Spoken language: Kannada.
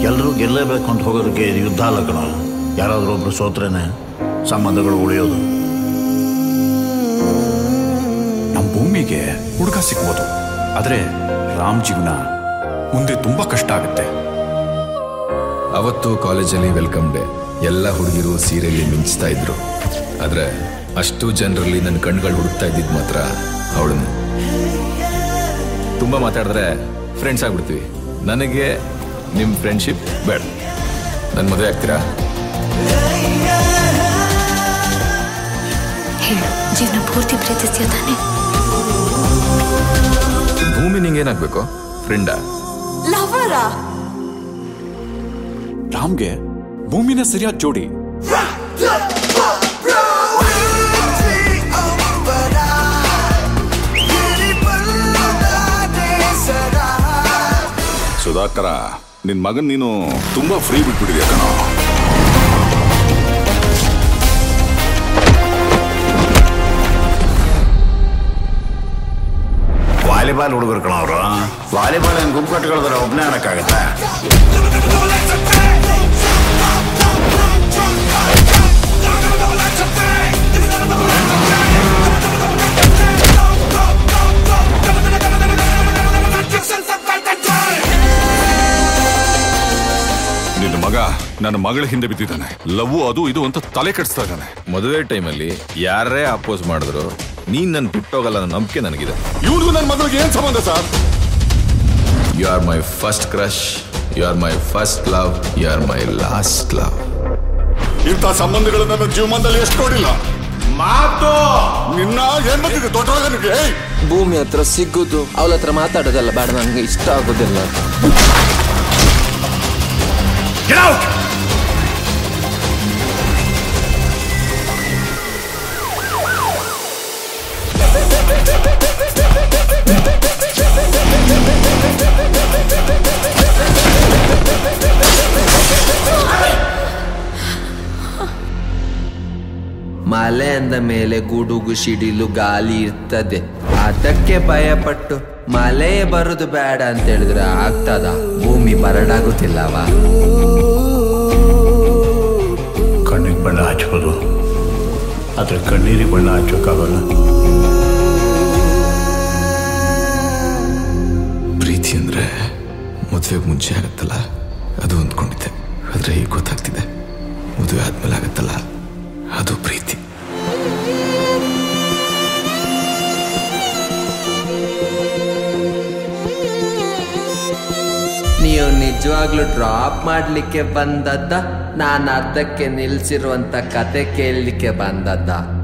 ಎಲ್ಲರೂ ಗೆಲ್ಲೇಬೇಕು ಅಂತ ಹೋಗೋದಕ್ಕೆ ಇದು ಯುದ್ಧ ಅಲ್ಲ ಕಣ ಯಾರಾದರೂ ಒಬ್ರು ಸೋತ್ರೇನೆ ಸಂಬಂಧಗಳು ಉಳಿಯೋದು ನಮ್ಮ ಭೂಮಿಗೆ ಹುಡುಗ ಸಿಗ್ಬೋದು ಆದ್ರೆ ರಾಮ್ ಜೀವನ ಮುಂದೆ ತುಂಬಾ ಕಷ್ಟ ಆಗುತ್ತೆ ಅವತ್ತು ಕಾಲೇಜಲ್ಲಿ ವೆಲ್ಕಮ್ ಡೇ ಎಲ್ಲ ಹುಡುಗಿರು ಸೀರೆಯಲ್ಲಿ ಮಿಂಚ್ತಾ ಇದ್ರು ಆದ್ರೆ ಅಷ್ಟು ಜನರಲ್ಲಿ ನನ್ನ ಕಣ್ಗಳು ಹುಡುಕ್ತಾ ಇದ್ದಿದ್ ಮಾತ್ರ ಅವಳನ್ನು ತುಂಬಾ ಮಾತಾಡಿದ್ರೆ ಫ್ರೆಂಡ್ಸ್ ಆಗ್ಬಿಡ್ತೀವಿ ನನಗೆ ನಿಮ್ಮ ಫ್ರೆಂಡ್ಶಿಪ್ ಬೇಡ ನನ್ನ ಮದುವೆ ಆಗ್ತೀರಾ ಹೇಳು ಜೀವನ ಪೂರ್ತಿ ಪ್ರೀತಿಸ್ತೀಯ ತಾನೆ ಭೂಮಿ ನಿಂಗೇನಾಗ್ಬೇಕು ಫ್ರೆಂಡಾ ಲವರಾ ರಾಮ್ಗೆ ಭೂಮಿನ ಸರಿಯಾದ ಜೋಡಿ ಸುಧಾಕರ ನಿನ್ ಮಗನ್ ನೀನು ತುಂಬಾ ಫ್ರೀ ಬಿಟ್ಬಿಟ್ಟಿದ್ಯಾ ಕಣ ವಾಲಿಬಾಲ್ ಹುಡುಗರು ಕಣ ಅವರು ವಾಲಿಬಾಲ್ ಏನು ಗುಂಪು ಕಟ್ಕೊಳ್ತಾರೆ ಒಬ್ಬನೇ ಆಡಕ್ಕಾಗತ್ತಾ ನಿನ್ನ ಮಗ ನನ್ನ ಮಗಳ ಹಿಂದೆ ಬಿದ್ದಿದ್ದಾನೆ ಲವ್ ಅದು ಇದು ಅಂತ ತಲೆ ಕೆಡಿಸ್ತಾ ಇದ್ದಾನೆ ಮದುವೆ ಟೈಮಲ್ಲಿ ಯಾರೇ ಅಪೋಸ್ ಮಾಡಿದ್ರು ನೀನ್ ನನ್ ಬಿಟ್ಟೋಗಲ್ಲ ಅನ್ನೋ ನಂಬಿಕೆ ನನಗಿದೆ ಇವ್ರಿಗೂ ನನ್ನ ಮಗಳಿಗೆ ಏನ್ ಸಂಬಂಧ sir you are my first crush you are my first love you are my last love ಇಂಥ ಸಂಬಂಧಗಳು ನನ್ನ ಜೀವನದಲ್ಲಿ ಎಷ್ಟು ನೋಡಿಲ್ಲ ಮಾತು ನಿನ್ನ ಏನ್ ಬಂದಿದೆ ದೊಡ್ಡೊಳಗನಿಗೆ ಭೂಮಿ ಹತ್ರ ಸಿಗೋದು ಅವಳ ಹತ್ರ ಮಾತಾಡೋದಲ್ಲ ಬೇಡ ನನಗೆ ಇಷ್ಟ ಆಗೋದಿಲ್ಲ ಮಲೆ ಅಂದ ಮೇಲೆ ಗುಡುಗು ಸಿಡಿಲು ಗಾಳಿ ಇರ್ತದೆ ಅದಕ್ಕೆ ಭಯಪಟ್ಟು ಮಳೆ ಬರುದು ಬೇಡ ಅಂತ ಹೇಳಿದ್ರೆ ಆಗ್ತದ ಭೂಮಿ ಬರಡಾಗುತ್ತಿಲ್ಲವ ಕಣ್ಣಿಗೆ ಬಣ್ಣ ಹಚ್ಬೋದು ಆದರೆ ಕಣ್ಣೀರಿಗೆ ಬಣ್ಣ ಹಚ್ಚೋಕ್ಕಾಗಲ್ಲ ಪ್ರೀತಿ ಅಂದ್ರೆ ಮದುವೆಗೆ ಮುಂಚೆ ಆಗತ್ತಲ್ಲ ಅದು ಅಂದ್ಕೊಂಡಿದ್ದೆ ಆದ್ರೆ ಈಗ ಗೊತ್ತಾಗ್ತಿದೆ ಮದುವೆ ಆದ್ಮೇಲೆ ಆಗತ್ತಲ್ಲ ಅದು ಪ್ರೀತಿ ನೀವು ನಿಜವಾಗ್ಲೂ ಡ್ರಾಪ್ ಮಾಡ್ಲಿಕ್ಕೆ ಬಂದದ್ದ ನಾನು ಅರ್ಧಕ್ಕೆ ನಿಲ್ಸಿರುವಂತ ಕತೆ ಕೇಳಲಿಕ್ಕೆ ಬಂದದ್ದ